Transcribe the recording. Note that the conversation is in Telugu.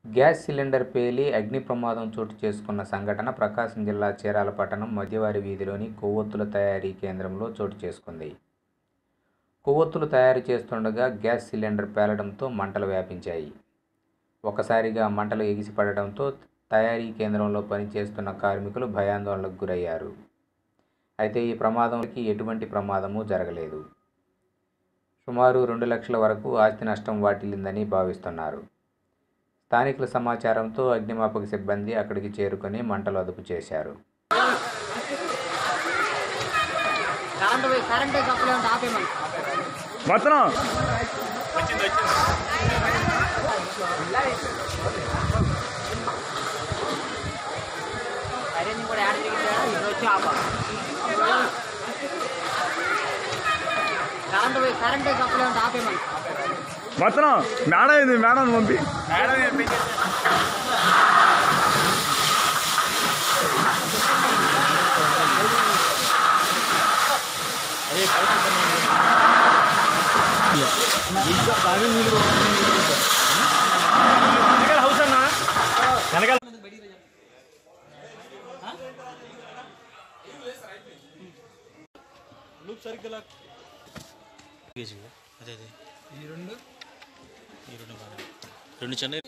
గ్యాస్ సిలిండర్ పేలి అగ్ని ప్రమాదం చోటు చేసుకున్న సంఘటన ప్రకాశం జిల్లా చీరాల పట్టణం మధ్యవారి వీధిలోని కొవ్వొత్తుల తయారీ కేంద్రంలో చోటు చేసుకుంది కొవ్వొత్తులు తయారు చేస్తుండగా గ్యాస్ సిలిండర్ పేలడంతో మంటలు వ్యాపించాయి ఒకసారిగా మంటలు ఎగిసిపడడంతో తయారీ కేంద్రంలో పనిచేస్తున్న కార్మికులు భయాందోళనకు గురయ్యారు అయితే ఈ ప్రమాదంకి ఎటువంటి ప్రమాదము జరగలేదు సుమారు రెండు లక్షల వరకు ఆస్తి నష్టం వాటిల్లిందని భావిస్తున్నారు స్థానికుల సమాచారంతో అగ్నిమాపక సిబ్బంది అక్కడికి చేరుకొని మంటలు అదుపు చేశారు కరెంట్ పోయి కరెంట్ సప్లై ఉంటే ఆపేయమని మొత్తం ఐరన్ కూడా యాడ్ తిరిగితే ఇది వచ్చి ఆపాలి కరెంట్ పోయి కరెంట్ సప్లై ఉంటే ఆపేయమని మొత్తం మేడం ఇది మేడం పంపి హౌస్ అన్నా వెనకాల కేజీగా అదే అదే ఈ రెండు ఈ రెండు బాగా రెండు చెన్నై